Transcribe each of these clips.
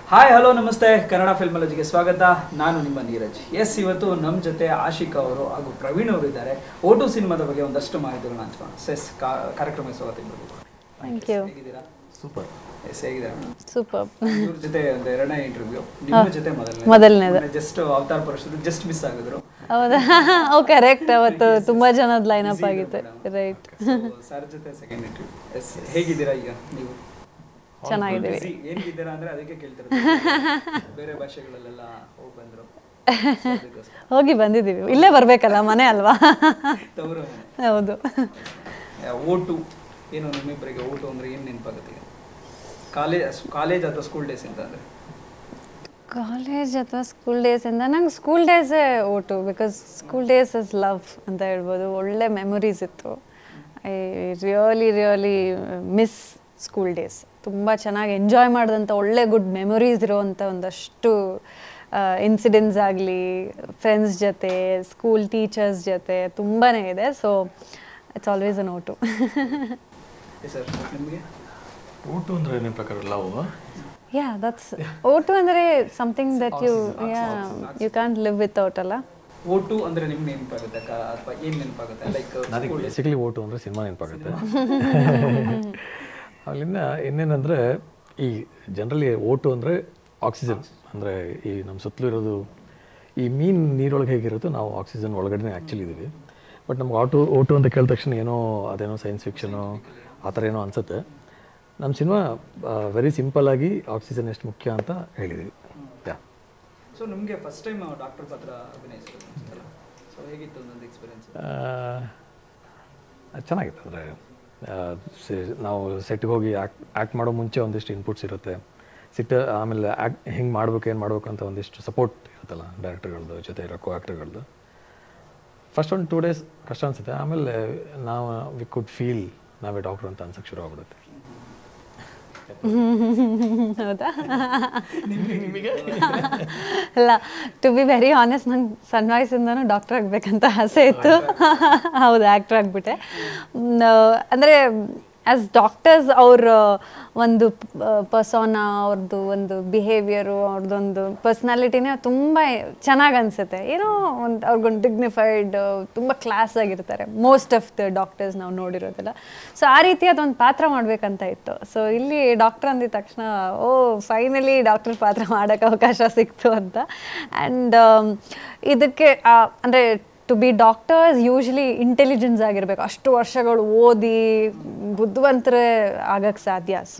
Hi hello ನಮಸ್ತೆ ಕನ್ನಡ ಫಿಲ್ಮಾಲಜಿಗೆ ಸ್ವಾಗತ ನಾನು ನಿಮ್ಮ ನೀರಜ್ ಎಸ್ ಇವತ್ತು ನಮ್ಮ ಜೊತೆ ಆಶಿಕಾ ಅವರು ಹಾಗೂ ಪ್ರವೀಣ್ ಅವರು ಇದ್ದಾರೆ ಓಟು ಸಿನಿಮಾದ ಬಗ್ಗೆ ಒಂದಷ್ಟು ಮಾಹಿತಿಗಳನ್ನ ಹಂಚ್ಕೋಣ ಎಸ್ ಕಾರ್ಯಕ್ರಮಕ್ಕೆ ಸ್ವಾಗತ ನಿಮ್ಗೆ. ಥ್ಯಾಂಕ್ ಯು ಹೇಗಿದ್ದೀರಾ ಸೂಪರ್ ಎಸ್ ಹೇಗಿದ್ದೀರಾ ಸೂಪರ್ ಇವ್ರ ಜೊತೆ ಒಂದು ಎರಡನೇ ಇಂಟರ್ವ್ಯೂ ನಿಮ್ಮ ಜೊತೆ ಮೊದಲನೇ ಮೊದಲನೇದು. ಜಸ್ಟ್ ಅವತಾರ ಪುರುಷದ ಜಸ್ಟ್ ಮಿಸ್ ಆಗಿದ್ರು ಹೌದಾ ಓ ಕರೆಕ್ಟ್ ಅವತ್ತು ತುಂಬಾ ಜನದ ಲೈನ್ ಅಪ್ ಆಗಿತ್ತು ರೈಟ್ ಸರ್ ಜೊತೆ ಸೆಕೆಂಡ್ ಇಂಟರ್ವ್ಯೂ ಎಸ್ ಹೇಗಿದ್ದೀರಾ ಈಗ ನೀವು ಚೆನ್ನಾಗಿದ್ದೀವಿ Busy. ಏನ್ಗಿದ್ದೀರಾ ಅಂದ್ರೆ ಅದಕ್ಕೆ ಕೇಳ್ತಾರೆ ಬೇರೆ ಭಾಷೆಗಳಲ್ಲೆಲ್ಲ ಹೋಗಿ ಬಂದ್ರು So ಅದಕ್ಕೋಸ್ಕರ. ಹೋಗಿ ಬಂದಿದ್ದೀವಿ ಇಲ್ಲೇ ಬರ್ಬೇಕಲ್ಲ ಮನೆ ಅಲ್ವಾ ತವರು ಹೌದು ಓಟು ಏನು ನಿಮ್ಮಿಬ್ಬರಿಗೆ ಓಟು ಅಂದ್ರೆ ಏನು ನೆನಪಾಗುತ್ತೆ ಈಗ ಕಾಲೇಜ್ ಕಾಲೇಜ್ ಅಥವಾ ಸ್ಕೂಲ್ ಡೇಸ್ ಅಂತ ಅಂದ್ರೆ ಕಾಲೇಜ್ ಅಥವಾ ಸ್ಕೂಲ್ ಡೇಸಿಂದ ನಂಗೆ ಸ್ಕೂಲ್ ಡೇಸೇ O two because school days is love ಅಂತ ಹೇಳ್ಬೋದು ಒಳ್ಳೆ ಮೆಮೊರೀಸ್ ಇತ್ತು I really really miss school days ತುಂಬ ಚೆನ್ನಾಗಿ ಎಂಜಾಯ್ ಮಾಡಿದಂಥ ಒಳ್ಳೆ ಗುಡ್ ಮೆಮೊರೀಸ್ ಇರೋವಂಥ ಒಂದಷ್ಟು ಇನ್ಸಿಡೆಂಟ್ಸ್ ಆಗಲಿ ಫ್ರೆಂಡ್ಸ್ ಜೊತೆ ಸ್ಕೂಲ್ ಟೀಚರ್ಸ್ ಜೊತೆ ತುಂಬಾ ಇದೆ so it's always an O two sir ನಿಮಗೆ ಊಟ ಅಂದ್ರೆ ನಿಮ್ಮ ಪ್ರಕಾರ ಲವ್ ಯಾ ದಟ್ಸ್ ಓಟು ಅಂದರೆ something that you yeah you can live without ಅಲ್ಲ ಓಟು ಅಂದ್ರೆ ನಿಮ್ಗೆ ನೆನಪಾಗುತ್ತೆ ಅಥವಾ ಏನ್ ನೆನಪಾಗುತ್ತೆ ಲೈಕ್ ನನಗೆ ಬೇಸಿಕಲಿ ಓಟು ಅಂದರೆ ಸಿನಿಮಾ ನೆನಪಾಗುತ್ತೆ ಅಲ್ಲಿಂದ ಇನ್ನೇನಂದರೆ ಈ ಜನರಲಿ ಓಟು ಅಂದರೆ ಆಕ್ಸಿಜನ್ ಅಂದರೆ ಈ ನಮ್ಮ ಸುತ್ತಲೂ ಇರೋದು ಈ ಮೀನು ನೀರೊಳಗೆ ಹೇಗಿರುತ್ತೋ ನಾವು ಆಕ್ಸಿಜನ್ ಒಳಗಡೆ ಆ್ಯಕ್ಚುಲಿ ಇದ್ದೀವಿ ಬಟ್ ನಮ್ಗೆ ಆಟೋ ಓಟು ಅಂತ ಕೇಳಿದ ತಕ್ಷಣ ಏನೋ ಅದೇನೋ ಸೈನ್ಸ್ ಫಿಕ್ಷನು ಆ ಥರ ಏನೋ ಅನಿಸುತ್ತೆ ನಮ್ಮ ಸಿನಿಮಾ ವೆರಿ ಸಿಂಪಲ್ ಆಗಿ ಆಕ್ಸಿಜನ್ ಎಷ್ಟು ಮುಖ್ಯ ಅಂತ ಹೇಳಿದ್ದೀವಿ ಯಾ ಸೊ ನಿಮಗೆ ಫಸ್ಟ್ ಟೈಮ್ ಡಾಕ್ಟರ್ ಪಾತ್ರ ಅಭಿನಯಿಸಿದ್ರು ಸೊ ಹೇಗಿತ್ತು ಒಂದೊಂದು ಎಕ್ಸ್ಪೀರಿಯನ್ಸ್ ಆ, ಚೆನ್ನಾಗಿತ್ತು ಅಂದರೆ ನಾವು ಸೆಟ್ಗೆ ಹೋಗಿ ಆ್ಯಕ್ಟ್ ಆ್ಯಕ್ಟ್ ಮಾಡೋ ಮುಂಚೆ ಒಂದಿಷ್ಟು ಇನ್ಪುಟ್ಸ್ ಇರುತ್ತೆ ಸಿಟ್ಟು ಆಮೇಲೆ ಆ್ಯಕ್ಟ್ ಹಿಂಗೆ ಮಾಡ್ಬೇಕು ಏನು ಮಾಡ್ಬೇಕು ಅಂತ ಒಂದಿಷ್ಟು ಸಪೋರ್ಟ್ ಇರುತ್ತಲ್ಲ ಡೈರೆಕ್ಟರ್ಗಳದ್ದು ಜೊತೆ ಇರೋ ಕೋ ಆ್ಯಕ್ಟರ್ಗಳದ್ದು ಫಸ್ಟ್ ಒಂದು ಟೂ ಡೇಸ್ ಕಷ್ಟ ಅನಿಸುತ್ತೆ ಆಮೇಲೆ ನಾವು ವಿ ಕುಡ್ ಫೀಲ್ ನಾವೇ ಡಾಕ್ಟ್ರ್ ಅಂತ ಅನ್ಸಕ್ಕೆ ಶುರು ಆಗ್ಬಿಡುತ್ತೆ ಹೌದಾ ಅಲ್ಲ ಟು ಬಿ ವೆರಿ ಆನೆಸ್ಟ್ ನಂಗೆ ಸಣ್ಣ ವಯಸ್ಸಿಂದನೂ ಡಾಕ್ಟರ್ ಆಗಬೇಕಂತ ಆಸೆ ಇತ್ತು ಹೌದು ಆ್ಯಕ್ಟ್ರ್ ಆಗಿಬಿಟ್ಟೆ ಅಂದರೆ ಆ್ಯಸ್ ಡಾಕ್ಟರ್ಸ್ ಅವ್ರ ಒಂದು ಪರ್ಸೋನ ಅವ್ರದ್ದು ಒಂದು ಬಿಹೇವಿಯರು ಅವ್ರದ್ದೊಂದು ಪರ್ಸ್ನಾಲಿಟಿನೇ ತುಂಬ ಚೆನ್ನಾಗಿ ಅನಿಸುತ್ತೆ ಏನೋ ಒಂದು ಅವ್ರಿಗೊಂದು ಡಿಗ್ನಿಫೈಡ್ ತುಂಬ ಕ್ಲಾಸ್ ಆಗಿರ್ತಾರೆ ಮೋಸ್ಟ್ ಆಫ್ ದ ಡಾಕ್ಟರ್ಸ್ ನಾವು ನೋಡಿರೋದಿಲ್ಲ ಸೊ ಆ ರೀತಿ ಅದೊಂದು ಪಾತ್ರ ಮಾಡಬೇಕಂತ ಇತ್ತು ಸೊ ಇಲ್ಲಿ ಡಾಕ್ಟರ್ ಅಂದಿದ ತಕ್ಷಣ ಓ ಫೈನಲಿ ಡಾಕ್ಟರ್ ಪಾತ್ರ ಮಾಡೋಕ್ಕೆ ಅವಕಾಶ ಸಿಕ್ತು ಅಂತ ಆ್ಯಂಡ್ ಇದಕ್ಕೆ ಅಂದರೆ to be doctors usually intelligence ಆಗಿರಬೇಕು ಅಷ್ಟು ವರ್ಷಗಳು ಓದಿ ಬುದ್ಧಿವಂತರೇ ಆಗಕ್ಕೆ ಸಾಧ್ಯ ಸೊ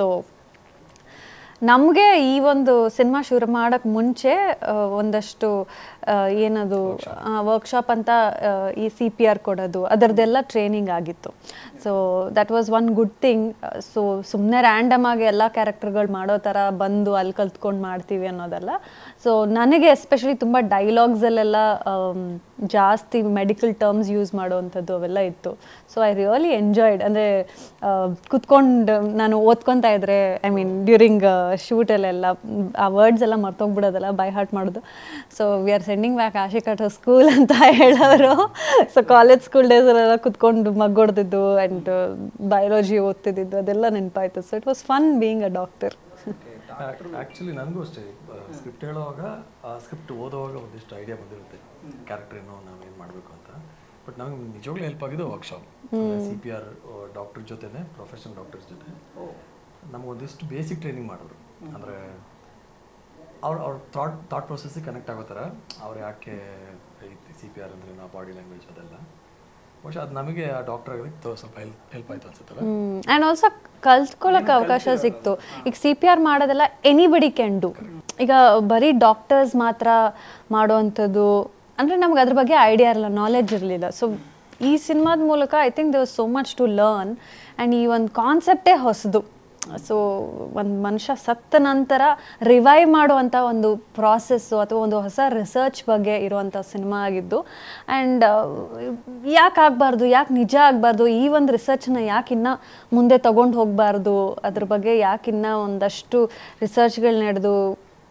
ನಮಗೆ ಈ ಒಂದು ಸಿನಿಮಾ ಶುರು ಮಾಡೋಕ್ಕೆ ಮುಂಚೆ ಆ, ಒಂದಷ್ಟು ಆ, ಏನದು ವರ್ಕ್ಶಾಪ್ ಅಂತ ಆ, ಈ ಸಿ ಪಿ ಆರ್ ಕೊಡೋದು ಅದರದ್ದೆಲ್ಲ ಟ್ರೈನಿಂಗ್ ಆಗಿತ್ತು so that was one good thing so ಸುಮ್ಮನೆ ರ್ಯಾಂಡಮ್ ಆಗಿ ಎಲ್ಲ ಕ್ಯಾರೆಕ್ಟರ್ಗಳು ಮಾಡೋ ಥರ ಬಂದು ಅಲ್ಲಿ ಕಲ್ತ್ಕೊಂಡು ಮಾಡ್ತೀವಿ ಅನ್ನೋದಲ್ಲ ಸೊ ನನಗೆ ಎಸ್ಪೆಷಲಿ ತುಂಬ ಡೈಲಾಗ್ಸಲ್ಲೆಲ್ಲ ಜಾಸ್ತಿ ಮೆಡಿಕಲ್ ಟರ್ಮ್ಸ್ ಯೂಸ್ ಮಾಡುವಂಥದ್ದು ಅವೆಲ್ಲ ಇತ್ತು ಸೊ ಐ ರಿಯಲಿ ಎಂಜಾಯ್ಡ್ ಅಂದರೆ ಕುತ್ಕೊಂಡು ನಾನು ಓದ್ಕೊತಾ ಇದ್ರೆ ಐ ಮೀನ್ ಡ್ಯೂರಿಂಗ್ ಶೂಟಲ್ಲೆಲ್ಲ ಆ ವರ್ಡ್ಸ್ ಎಲ್ಲ ಮರ್ತೋಗ್ಬಿಡೋದಲ್ಲ ಬೈ ಹಾರ್ಟ್ ಮಾಡೋದು so we are sending back Ashika to school ಅಂತ ಹೇಳೋರು ಸೊ ಕಾಲೇಜ್ ಸ್ಕೂಲ್ ಡೇಸಲ್ಲೆಲ್ಲ ಕುತ್ಕೊಂಡು ಮಗ್ಗೊಡ್ದಿದ್ದು ಆ್ಯಂಡ್ ಬಯಾಲಜಿ ಓದ್ತಿದ್ದು ಅದೆಲ್ಲ ನೆನಪಾಯ್ತು so it was fun being a doctor actually ನನಗೂ ಅಷ್ಟೇ ಸ್ಕ್ರಿಪ್ಟ್ ಹೇಳುವಾಗ ಆ ಸ್ಕ್ರಿಪ್ಟ್ ಓದುವಾಗ ಒಂದಿಷ್ಟು ಐಡಿಯಾ ಬಂದಿರುತ್ತೆ ಕ್ಯಾರೆಕ್ಟರ್ ಏನೋ ನಾವು ಏನು ಮಾಡಬೇಕು ಅಂತ ಬಟ್ ನಮ್ಗೆ ನಿಜವಾಗ್ಲೂ ಹೆಲ್ಪ್ ಆಗಿದ್ದು workshop C P R doctor ಜೊತೆನೆ ಪ್ರೊಫೆಷನಲ್ ಡಾಕ್ಟರ್ಸ್ ಜೊತೆ ನಮ್ಗೆ ಒಂದಿಷ್ಟು ಬೇಸಿಕ್ ಟ್ರೈನಿಂಗ್ ಮಾಡಿದ್ರು ಅಂದರೆ ಅವ್ರ ಅವ್ರ ಥಾಟ್ ಥಾಟ್ ಪ್ರೊಸೆಸ್ಸಿಗೆ ಕನೆಕ್ಟ್ ಆಗೋ ಥರ ಅವ್ರು ಯಾಕೆ ಸಿ ಪಿ ಆರ್ ಅಂದ್ರೆ ನಾವು ಬಾಡಿ ಲ್ಯಾಂಗ್ವೇಜ್ ಅದೆಲ್ಲ ಬಹುಶಃ ಅದು ನಮಗೆ ಆ ಡಾಕ್ಟರ್ ಆಗೋದಕ್ಕೆ ಸ್ವಲ್ಪ ಹೆಲ್ಪ್ ಹೆಲ್ಪ್ ಆಯ್ತು ಅನ್ಸುತ್ತಲ್ಲ ಆ್ಯಂಡ್ ಆಲ್ಸೋ ಕಲ್ತ್ಕೊಳ್ಳೋಕೆ ಅವಕಾಶ ಸಿಕ್ತು ಈಗ ಸಿ ಪಿ ಆರ್ ಮಾಡೋದೆಲ್ಲ ಎನಿಬಡಿ ಕ್ಯಾನ್ ಡು ಈಗ ಬರೀ ಡಾಕ್ಟರ್ಸ್ ಮಾತ್ರ ಮಾಡೋವಂಥದ್ದು ಅಂದರೆ ನಮ್ಗೆ ಅದ್ರ ಬಗ್ಗೆ ಐಡಿಯಾ ಇರಲಿಲ್ಲ ನಾಲೆಡ್ಜ್ ಇರಲಿಲ್ಲ ಸೊ ಈ ಸಿನಿಮಾದ ಮೂಲಕ I think they was so much to learn and ಈ ಒಂದು ಕಾನ್ಸೆಪ್ಟೇ ಹೊಸದು ಸೊ ಒಂದು ಮನುಷ್ಯ ಸತ್ತ ನಂತರ ರಿವೈವ್ ಮಾಡುವಂಥ ಒಂದು ಪ್ರಾಸೆಸ್ಸು ಅಥವಾ ಒಂದು ಹೊಸ ರಿಸರ್ಚ್ ಬಗ್ಗೆ ಇರುವಂಥ ಸಿನಿಮಾ ಆಗಿದ್ದು ಆ್ಯಂಡ್ ಯಾಕೆ ಆಗಬಾರ್ದು ಯಾಕೆ ನಿಜ ಆಗಬಾರ್ದು ಈ ಒಂದು ರಿಸರ್ಚ್ನ ಯಾಕೆ ಇನ್ನೂ ಮುಂದೆ ತಗೊಂಡು ಹೋಗಬಾರ್ದು ಅದ್ರ ಬಗ್ಗೆ ಯಾಕೆ ಇನ್ನೂ ಒಂದಷ್ಟು ರಿಸರ್ಚ್ಗಳು ನಡೆದು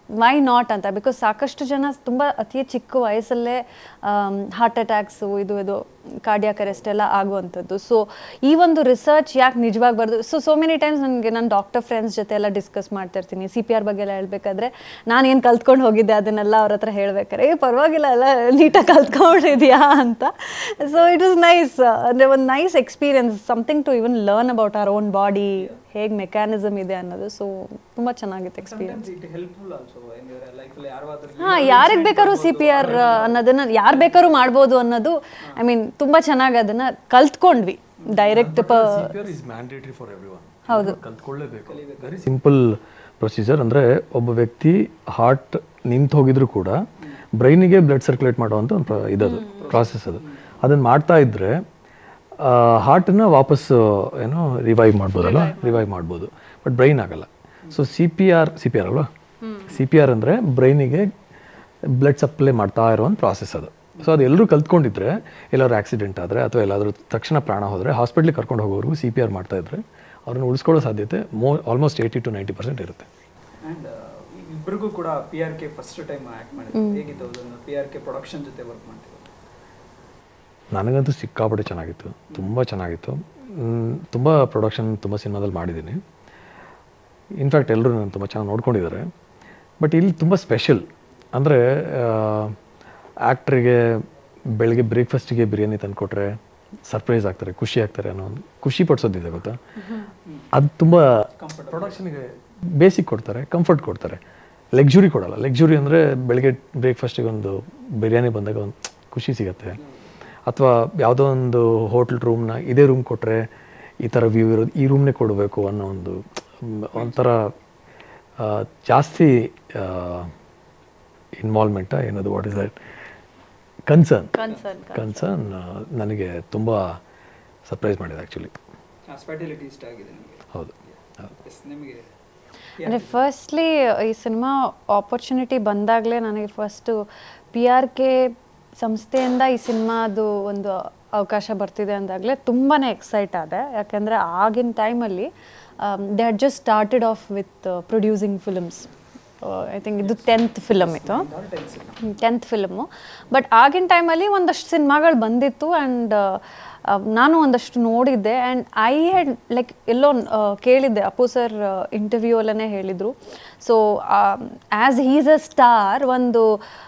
ವೈ ನಾಟ್ ಅಂತ ಬಿಕಾಸ್ ಸಾಕಷ್ಟು ಜನ ತುಂಬ ಅತಿ ಚಿಕ್ಕ ವಯಸ್ಸಲ್ಲೇ ಹಾರ್ಟ್ ಅಟ್ಯಾಕ್ಸು ಇದು ಇದು ಕಾರ್ಡಿಯಾಕ್ ಅರೆಸ್ಟ್ ಎಲ್ಲ ಆಗುವಂಥದ್ದು ಸೊ ಈ ಒಂದು ರಿಸರ್ಚ್ ಯಾಕೆ ನಿಜವಾಗಿ ಬರ್ದು ಸೊ ಸೋ ಮೆನಿ ಟೈಮ್ಸ್ ನನಗೆ ನಾನು ಡಾಕ್ಟರ್ ಫ್ರೆಂಡ್ಸ್ ಜೊತೆ ಎಲ್ಲ ಡಿಸ್ಕಸ್ ಮಾಡ್ತಾ ಇರ್ತೀನಿ ಸಿ ಪಿ ಆರ್ ಬಗ್ಗೆ ಎಲ್ಲ ಹೇಳ್ಬೇಕಾದ್ರೆ ನಾನು ಏನು ಕಲ್ತ್ಕೊಂಡು ಹೋಗಿದ್ದೆ ಅದನ್ನೆಲ್ಲ ಅವ್ರ ಹತ್ರ ಹೇಳ್ಬೇಕಾರೆ ಏ ಪರವಾಗಿಲ್ಲ ಎಲ್ಲ ನೀಟಾಗಿ ಕಲ್ತ್ಕೊಂಡಿದ್ಯಾ ಅಂತ ಸೊ ಇಟ್ ವಾಸ್ ನೈಸ್ ಅಂದರೆ ಒಂದು nice experience something to even learn about our own body ಹೇಗೆ ಮೆಕ್ಯಾನಿಸಮ್ ಇದೆ ಅನ್ನೋದು ಸೊ ತುಂಬ ಚೆನ್ನಾಗಿತ್ತು ಎಕ್ಸ್ಪೀರಿಯನ್ಸ್ ಇಟ್ ಹೆಲ್ಪ್ಫುಲ್ ಆಲ್ಸೋ ಲೈಫಲ್ಲಿ ಯಾರಾದ್ರೂ ಹಾ ಯಾರಿಗೆ ಬೇಕಾದ್ರೂ ಸಿ ಪಿ ಆರ್ ಅನ್ನೋದನ್ನ ಯಾರು ಬೇಕಾದ್ರೂ ಮಾಡ್ಬೋದು ಅನ್ನೋದು ಐ ಮೀನ್ ತುಂಬಾ ಚೆನ್ನಾಗಿ ಅದನ್ನ ಕಲ್ತ್ಕೊಂಡ್ವಿ direct CPR is mandatory for everyone ಹೌದು. ಕಲ್ತ್ಕೊಳ್ಳೇಬೇಕು ವೆರಿ ಸಿಂಪಲ್ ಪ್ರೊಸೀಜರ್ ಅಂದರೆ ಒಬ್ಬ ವ್ಯಕ್ತಿ ಹಾರ್ಟ್ ನಿಂತು ಹೋಗಿದ್ರು ಕೂಡ ಬ್ರೈನಿಗೆ ಬ್ಲಡ್ ಸರ್ಕ್ಯುಲೇಟ್ ಮಾಡುವಂಥ ಒಂದು ಪ್ರ- ಇದದು ಪ್ರಾಸೆಸ್ ಅದು ಅದನ್ನು ಮಾಡ್ತಾ ಇದ್ದರೆ ಹಾರ್ಟನ್ನ ವಾಪಸ್ ಏನೋ ರಿವೈವ್ ಮಾಡ್ಬೋದಲ್ಲ ರಿವೈವ್ ಮಾಡ್ಬೋದು ಬಟ್ ಬ್ರೈನ್ ಆಗಲ್ಲ so C P R C P R ಅಲ್ವಾ ಸಿ ಪಿ ಆರ್ ಅಂದರೆ ಬ್ರೈನಿಗೆ ಬ್ಲಡ್ ಸಪ್ಲೈ ಮಾಡ್ತಾ ಇರೋ ಒಂದು ಪ್ರಾಸೆಸ್ ಅದು ಸೊ ಅದು ಎಲ್ಲರೂ ಕಲ್ತ್ಕೊಂಡಿದ್ರೆ ಎಲ್ಲಾದ್ರೂ ಆಕ್ಸಿಡೆಂಟ್ ಆದರೆ ಅಥವಾ ಎಲ್ಲಾದರೂ ತಕ್ಷಣ ಪ್ರಾಣ ಹೋದರೆ ಹಾಸ್ಪಿಟ್ಲಿಗೆ ಕರ್ಕೊಂಡು ಹೋಗೋರು ಸಿ ಪಿ ಆರ್ ಮಾಡ್ತಾ ಇದ್ರೆ ಅವ್ರನ್ನ ಉಳಿಸ್ಕೊಳ್ಳೋ ಸಾಧ್ಯತೆ ಮೋ almost eighty to ninety percent ಇರುತ್ತೆ ಅಂಡ್ ಇಬ್ಬರಿಗೂ ಕೂಡ P R K first time act ಮಾಡಿದ್ರು ಹೇಗಿತ್ತು ಅದನ್ನು ಪಿ ಆರ್ ಕೆ ಪ್ರೊಡಕ್ಷನ್ ಜೊತೆ ವರ್ಕ್ ಮಾಡ್ತಿದ್ರು ನನಗಂತೂ ಸಿಕ್ಕಾಪಟ್ಟೆ ಚೆನ್ನಾಗಿತ್ತು ತುಂಬ ಚೆನ್ನಾಗಿತ್ತು ಮ್, ತುಂಬ ಪ್ರೊಡಕ್ಷನ್ ತುಂಬ ಸಿನಿಮಾದಲ್ಲಿ ಮಾಡಿದ್ದೀನಿ ಇನ್ಫ್ಯಾಕ್ಟ್ ಎಲ್ಲರೂ ನಾನು ತುಂಬ ಚೆನ್ನಾಗಿ ನೋಡ್ಕೊಂಡಿದ್ದಾರೆ ಬಟ್ ಇಲ್ಲಿ ತುಂಬ ಸ್ಪೆಷಲ್ ಅಂದರೆ ಆ್ಯಕ್ಟ್ರಿಗೆ ಬೆಳಗ್ಗೆ ಬ್ರೇಕ್ಫಾಸ್ಟಿಗೆ ಬಿರಿಯಾನಿ ತಂದುಕೊಟ್ರೆ ಸರ್ಪ್ರೈಸ್ ಆಗ್ತಾರೆ ಖುಷಿ ಆಗ್ತಾರೆ ಅನ್ನೋ ಒಂದು ಖುಷಿ ಪಡಿಸೋದಿದೆ ಗೊತ್ತಾ ಅದು ತುಂಬ ಪ್ರೊಡಕ್ಷನ್ಗೆ ಬೇಸಿಕ್ ಕೊಡ್ತಾರೆ ಕಂಫರ್ಟ್ ಕೊಡ್ತಾರೆ ಲಕ್ಸುರಿ ಕೊಡಲ್ಲ ಲಕ್ಸುರಿ ಅಂದರೆ ಬೆಳಗ್ಗೆ ಬ್ರೇಕ್ಫಾಸ್ಟಿಗೆ ಒಂದು ಬಿರಿಯಾನಿ ಬಂದಾಗ ಒಂದು ಖುಷಿ ಸಿಗತ್ತೆ ಅಥವಾ ಯಾವುದೋ ಒಂದು ಹೋಟ್ಲ್ ರೂಮ್ನ ಇದೇ ರೂಮ್ ಕೊಟ್ಟರೆ ಈ ಥರ ವ್ಯೂ ಇರೋದು ಈ ರೂಮ್ನೇ ಕೊಡಬೇಕು ಅನ್ನೋ ಒಂದು ಮ್, ಒಂಥರ ಆ, ಜಾಸ್ತಿ ಇನ್ವಾಲ್ವ್ಮೆಂಟ ಏನದು what is that concern concern concern ನನಗೆ ತುಂಬ ಸರ್ಪ್ರೈಸ್ ಮಾಡಿದೆ ಆ್ಯಕ್ಚುಲಿ ಸ್ಪೆಷಾಲಿಟಿ ಇಷ್ಟ ಆಗಿದೆ ನಿಮಗೆ ಹೌದು ಹೌದು ಎಸ್ ನಿಮಗೆ ಅಂದರೆ ಫಸ್ಟ್ಲಿ ಈ ಸಿನಿಮಾ ಆಪರ್ಚುನಿಟಿ ಬಂದಾಗಲೇ ನನಗೆ ಫಸ್ಟು ಪಿ ಆರ್ ಕೆ ಸಂಸ್ಥೆಯಿಂದ ಈ ಸಿನಿಮಾದು ಒಂದು ಅವಕಾಶ ಬರ್ತಿದೆ ಅಂದಾಗಲೇ ತುಂಬಾ ಎಕ್ಸೈಟ್ ಆದೆ ಯಾಕೆಂದರೆ ಆಗಿನ ಟೈಮಲ್ಲಿ they had just started off with producing films I think ಇದು ಟೆಂತ್ ಫಿಲಮ್ ಇತ್ತು ಟೆಂತ್ ಫಿಲ್ಮು ಬಟ್ ಆಗಿನ ಟೈಮಲ್ಲಿ ಒಂದಷ್ಟು ಸಿನಿಮಾಗಳು ಬಂದಿತ್ತು ಆ್ಯಂಡ್ ನಾನು ಒಂದಷ್ಟು ನೋಡಿದ್ದೆ ಆ್ಯಂಡ್ ಐ ಹ್ಯಾಡ್ ಲೈಕ್ ಎಲ್ಲೋ ಆ, ಕೇಳಿದ್ದೆ ಅಪ್ಪು ಸರ್ ಇಂಟರ್ವ್ಯೂ ಅಲ್ಲೇ ಹೇಳಿದರು so as he's a star ಒಂದು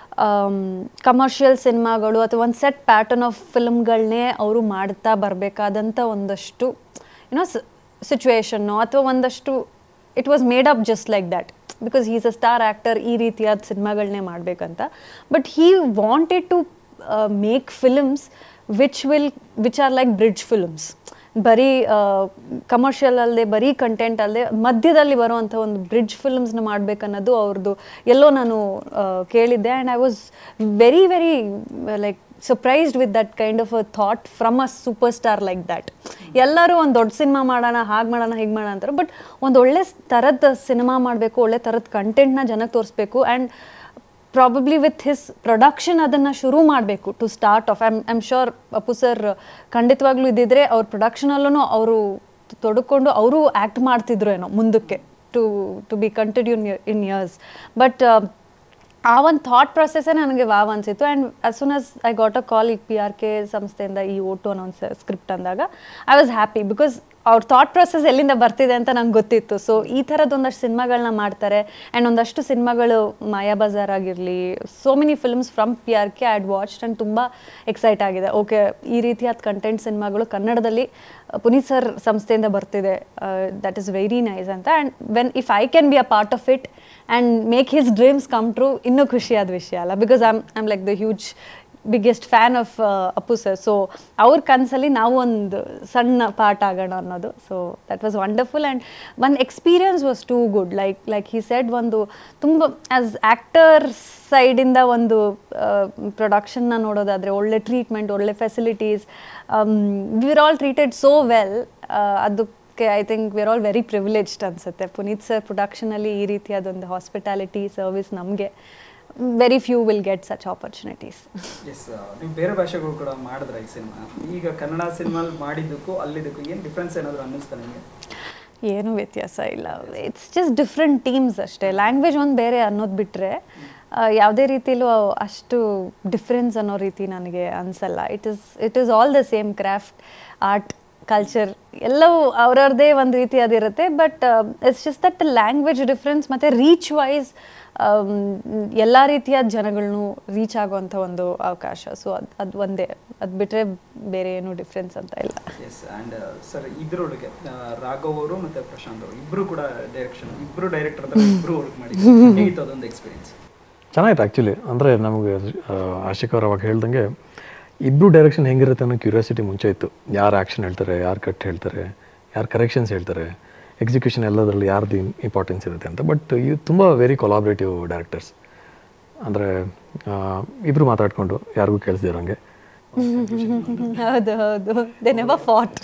ಕಮರ್ಷಿಯಲ್ ಸಿನಿಮಾಗಳು ಅಥವಾ ಒಂದು ಸೆಟ್ ಪ್ಯಾಟರ್ನ್ ಆಫ್ ಫಿಲ್ಮ್ಗಳನ್ನೇ ಅವರು ಮಾಡ್ತಾ ಬರಬೇಕಾದಂಥ ಒಂದಷ್ಟು ಏನೋ ಸಿಚುವೇಶನ್ನು ಅಥವಾ ಒಂದಷ್ಟು it was made up just like that because is a star actor ಈ ರೀತಿಯಾದ ಸಿನಿಮಾಗಳನ್ನೇ ಮಾಡಬೇಕಂತ but he wanted to make films which will which are like bridge films ಬರೀ ಕಮರ್ಷಿಯಲ್ ಅಲ್ಲದೆ ಬರೀ ಕಂಟೆಂಟ್ ಅಲ್ಲದೆ ಮಧ್ಯದಲ್ಲಿ ಬರುವಂಥ ಒಂದು ಬ್ರಿಡ್ಜ್ ಫಿಲ್ಮ್ಸ್ನ ಮಾಡಬೇಕನ್ನೋದು ಅವ್ರದ್ದು ಎಲ್ಲೋ ನಾನು ಆ, ಕೇಳಿದ್ದೆ and I was very very like surprised with that kind of a thought from a super star like that ಎಲ್ಲರೂ ಒಂದು ದೊಡ್ಡ ಸಿನಿಮಾ ಮಾಡೋಣ ಹಾಗೆ ಮಾಡೋಣ ಹೀಗೆ ಮಾಡೋಣ ಅಂತಾರೆ ಬಟ್ ಒಂದು ಒಳ್ಳೆ ಥರದ ಸಿನಿಮಾ ಮಾಡಬೇಕು ಒಳ್ಳೆ ಥರದ ಕಂಟೆಂಟ್ನ ಜನಕ್ಕೆ ತೋರಿಸ್ಬೇಕು and probably with his production ಅದನ್ನು ಶುರು ಮಾಡಬೇಕು to start off I'm I'm sure Appu sir ಖಂಡಿತವಾಗ್ಲೂ ಇದ್ದಿದ್ರೆ ಅವ್ರ ಪ್ರೊಡಕ್ಷನಲ್ಲೂ ಅವರು ತೊಡಕೊಂಡು ಅವರು ಆ್ಯಕ್ಟ್ ಮಾಡ್ತಿದ್ರು ಏನೋ ಮುಂದಕ್ಕೆ to to be continue in years but ಆ ಒಂದು ಥಾಟ್ ಪ್ರೊಸೆಸ್ಸೇ ನನಗೆ ವಾವ್ ಅನಿಸಿತ್ತು and as soon as I got a call ಈ ಪಿ ಆರ್ ಕೆ ಸಂಸ್ಥೆಯಿಂದ ಈ ಓಟು ಅನ್ನೋ ಒಂದು ಸ್ಕ್ರಿಪ್ಟ್ ಅಂದಾಗ ಐ ವಾಸ್ ಹ್ಯಾಪಿ ಬಿಕಾಸ್ ಅವ್ರ ಥಾಟ್ ಪ್ರೊಸೆಸ್ ಎಲ್ಲಿಂದ ಬರ್ತಿದೆ ಅಂತ ನಂಗೆ ಗೊತ್ತಿತ್ತು ಸೊ ಈ ಥರದ್ದು ಒಂದಷ್ಟು ಸಿನಿಮಾಗಳನ್ನ ಮಾಡ್ತಾರೆ ಆ್ಯಂಡ್ ಒಂದಷ್ಟು ಸಿನಿಮಾಗಳು ಮಾಯಾ ಬಜಾರ್ ಆಗಿರಲಿ so many films from P R K and watch and ತುಂಬ ಎಕ್ಸೈಟ್ ಆಗಿದೆ ಓಕೆ ಈ ರೀತಿಯಾದ ಕಂಟೆಂಟ್ ಸಿನಿಮಾಗಳು ಕನ್ನಡದಲ್ಲಿ ಆ, ಪುನೀತ್ ಸರ್ ಸಂಸ್ಥೆಯಿಂದ ಬರ್ತಿದೆ ದಟ್ ಇಸ್ ವೆರಿ ನೈಸ್ ಅಂತ and when if I can be a part of it and make his dreams come true ಇನ್ನೂ ಖುಷಿಯಾದ ವಿಷಯ ಅಲ್ಲ because I'm I'm like the huge biggest fan of Appu sir so ಅವ್ರ ಕನಸಲ್ಲಿ ನಾವು ಒಂದು ಸಣ್ಣ ಪಾರ್ಟ್ ಆಗೋಣ ಅನ್ನೋದು so that was wonderful and one experience was too good like like he said ಒಂದು ತುಂಬ ಆ್ಯಸ್ ಆ್ಯಕ್ಟರ್ ಸೈಡಿಂದ ಒಂದು ಪ್ರೊಡಕ್ಷನ್ನ ನೋಡೋದಾದರೆ ಒಳ್ಳೆ ಟ್ರೀಟ್ಮೆಂಟ್ ಒಳ್ಳೆ facilities we're all treated so well ಅದಕ್ಕೆ I think we're all very privileged ಅನಿಸುತ್ತೆ ಪುನೀತ್ ಸರ್ ಪ್ರೊಡಕ್ಷನಲ್ಲಿ ಈ ರೀತಿಯಾದೊಂದು ಹಾಸ್ಪಿಟಾಲಿಟಿ ಸರ್ವಿಸ್ ನಮಗೆ very few will get such opportunities yes ನೀವು ಬೇರೆ ಭಾಷೆಗಳು ಕೂಡ ಮಾಡಿದ್ರ ಈ ಸಿನಿಮಾ ಈಗ ಕನ್ನಡ ಸಿನಿಮಾ ಮಾಡಿದ್ದಕ್ಕೂ ಅಲ್ಲಿದ್ದಕ್ಕೂ ಏನು ಡಿಫ್ರೆನ್ಸ್ ಏನಾದರೂ ಅನ್ನಿಸ್ತಾ ನಿಮಗೆ ಏನೂ ವ್ಯತ್ಯಾಸ ಇಲ್ಲ ಇಟ್ಸ್ ಜಸ್ಟ್ ಡಿಫ್ರೆಂಟ್ ಟೀಮ್ಸ್ ಅಷ್ಟೇ ಲ್ಯಾಂಗ್ವೇಜ್ ಒಂದು ಬೇರೆ ಅನ್ನೋದು ಬಿಟ್ಟರೆ ಯಾವುದೇ ರೀತಿಲೂ ಅಷ್ಟು ಡಿಫ್ರೆನ್ಸ್ ಅನ್ನೋ ರೀತಿ ನನಗೆ ಅನಿಸಲ್ಲ it is it is all the same craft art culture ಎಲ್ಲವೂ ಅವ್ರವ್ರದ್ದೇ ಒಂದು ರೀತಿ ಅದಿರುತ್ತೆ but it's just that language difference ಮತ್ತು ರೀಚ್ ವೈಸ್ ಎಲ್ಲ ರೀತಿಯ ಜನಗಳನ್ನೂ ರೀಚ್ ಆಗುವಂಥ ಒಂದು ಅವಕಾಶ ಸೊ ಅದು ಅದು ಒಂದೇ ಅದು ಬಿಟ್ಟರೆ ಬೇರೆ ಏನೂ ಡಿಫ್ರೆನ್ಸ್ ಅಂತ ಇಲ್ಲ ಎಸ್ ಆ್ಯಂಡ್ ಸರ್ ಇದರೊಳಗೆ ಆ, ರಾಘವ್ ಅವರು ಮತ್ತು ಪ್ರಶಾಂತ್ ಅವರು ಇಬ್ಬರು ಕೂಡ ಡೈರೆಕ್ಷನ್ ಇಬ್ಬರು ಡೈರೆಕ್ಟರ್ ಇಬ್ಬರು ವರ್ಕ್ ಮಾಡಿದ್ರು ಹೇಗಿತ್ತು ಅದೊಂದು ಎಕ್ಸ್ಪೀರಿಯನ್ಸ್ ಚೆನ್ನಾಗಿತ್ತು ಆ್ಯಕ್ಚುಲಿ ಅಂದರೆ ನಮಗೆ ಆಶಿಕ್ ಅವ್ರು ಅವಾಗ ಹೇಳ್ದಂಗೆ ಇಬ್ಬರು ಡೈರೆಕ್ಷನ್ ಹೆಂಗಿರುತ್ತೆ ಅನ್ನೋ ಕ್ಯೂರಿಯಾಸಿಟಿ ಮುಂಚೆ ಇತ್ತು ಯಾರು ಆ್ಯಕ್ಷನ್ ಹೇಳ್ತಾರೆ ಯಾರು ಕಟ್ ಹೇಳ್ತಾರೆ ಯಾರು ಕರೆಕ್ಷನ್ಸ್ ಹೇಳ್ತಾರೆ ಎಕ್ಸಿಕ್ಯೂಷನ್ ಎಲ್ಲದರಲ್ಲಿ ಯಾರ್ದು ಇಂಪಾರ್ಟೆನ್ಸ್ ಇರುತ್ತೆ ಅಂತ ಬಟ್ ಇದು ತುಂಬ ವೆರಿ ಕೊಲಾಬ್ರೇಟಿವ್ ಡೈರೆಕ್ಟರ್ಸ್ ಅಂದರೆ ಇಬ್ಬರು ಮಾತಾಡಿಕೊಂಡು ಯಾರಿಗೂ ಕೇಳಿಸ್ದಿರೋಂಗೆ ಹೌದು ಹೌದು they never fought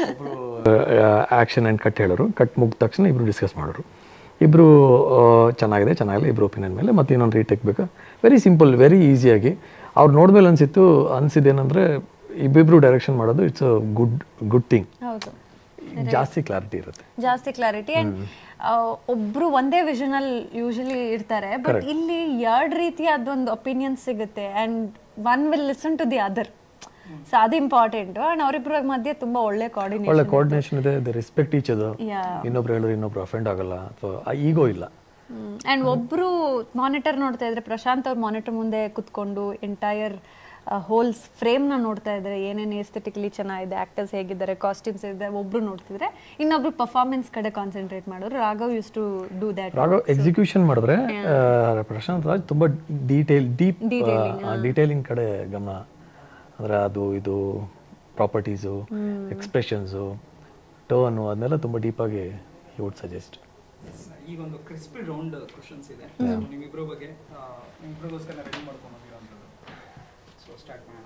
action and cut ಹೇಳೋರು ಕಟ್ ಮುಗಿದ ತಕ್ಷಣ ಇಬ್ಬರು ಡಿಸ್ಕಸ್ ಮಾಡೋರು ಇಬ್ಬರು ಚೆನ್ನಾಗಿದೆ ಚೆನ್ನಾಗಿಲ್ಲ ಇಬ್ಬರು ಒಪಿನಿಯನ್ ಮೇಲೆ ಮತ್ತೆ ಇನ್ನೊಂದು ರೀಟೇಕ್ ಬೇಕಾ ವೆರಿ ಸಿಂಪಲ್ ವೆರಿ ಈಸಿಯಾಗಿ ಅವ್ರು ನೋಡ್ಮೇಲೆ ಅನಿಸಿತ್ತು ಅನಿಸಿದ್ದೇನೆಂದರೆ ಇಬ್ಬಿಬ್ರು ಡೈರೆಕ್ಷನ್ ಮಾಡೋದು it's a good good thing ಹೌದು ಜಾಸ್ತಿ ಕ್ಲಾರಿಟಿ ಇರುತ್ತೆ ಜಾಸ್ತಿ ಕ್ಲಾರಿಟಿ ಅಂಡ್ ಒಬ್ರು ಒಂದೇ ವಿಷನ್ ಅಲ್ಲಿ ಯೂಶಲಿ ಇರ್ತಾರೆ ಬಟ್ ಇಲ್ಲಿ ಎರಡು ರೀತಿಯಾದೊಂದು ಒಪಿನಿಯನ್ ಸಿಗುತ್ತೆ and one will listen to the other so ಅದು ಇಂಪಾರ್ಟೆಂಟ್ ಅಂಡ್ ಅವರಿಬ್ಬರ ಮಧ್ಯೆ ತುಂಬಾ ಒಳ್ಳೆ ಒಳ್ಳೆ ಕೋಆರ್ಡಿನೇಷನ್ ಕೋಆರ್ಡಿನೇಷನ್ ಇದೆ ದ ರೆಸ್ಪೆಕ್ಟ್ ಈಚ್ ಅದು Yeah. ಇನ್ನೊಬ್ರು ಹೇಳಿದ್ರೆ ಇನ್ನೊಬ್ರು ಅಫೆಂಡ್ ಆಗಲ್ಲ ಅಥವಾ ಈಗೋ ಇಲ್ಲ ಅಂಡ್ ಒಬ್ರು ಮಾನಿಟರ್ ನೋಡ್ತಾ ಇದ್ರೆ ಪ್ರಶಾಂತ್ ಅವ್ರ ಮಾನಿಟರ್ ಮುಂದೆ ಕುತ್ಕೊಂಡು ಎಂಟೈರ್ ಹೋಲ್ಸ್ ಫ್ರೇಮ್ನ ನೋಡ್ತಾ ಇದ್ದಾರೆ ಏನೇನು ಎಸ್ಥೆಟಿಕಲಿ ಚೆನ್ನಾಗಿದೆ ಆಕ್ಟರ್ಸ್ ಹೇಗಿದ್ದಾರೆ ಕಾಸ್ಟ್ಯೂಮ್ಸ್ ಇದೆ ಒಬ್ರು ನೋಡ್ತಿದ್ರೆ ಇನ್ನೊಬ್ರು ಪರ್ಫಾರ್ಮೆನ್ಸ್ ಕಡೆ ಕಾನ್ಸಂಟ್ರೇಟ್ ಮಾಡೋರು Raghav use to do that Raghav execution ಮಾಡಿದ್ರೆ ಆ, ಪ್ರಶಾಂತ್ ರಾಜ್ ತುಂಬ ಡೀಟೇಲ್ ಡೀಪ್ ಡೀಟೇಲಿಂಗ್ ಕಡೆ ಗಮನ ಅಂದರೆ ಅದು ಇದು ಪ್ರಾಪರ್ಟೀಸು ಎಕ್ಸ್ಪ್ರೆಷನ್ಸು ಟರ್ನು ಅದನ್ನೆಲ್ಲ ತುಂಬ ಡೀಪಾಗಿ ಹಿ ವುಡ್ ಸಜೆಸ್ಟ್ ಈಗ ಒಂದು ಕ್ರಿಸ್ಪಿ ರೌಂಡ್ ಕ್ವಶನ್ಸ್ ಇದೆ ನಿಮ್ಮಿಬ್ಬರ ಬಗ್ಗೆ ಆ, ನಿಮ್ಮಿಬ್ರಿಗೋಸ್ಕರ ರೆಡಿ ಮಾಡ್ಕೊಂಡಿರೋಂಥದ್ದು ಸೊ ಸ್ಟಾರ್ಟ್ ಮಾಡೋಣ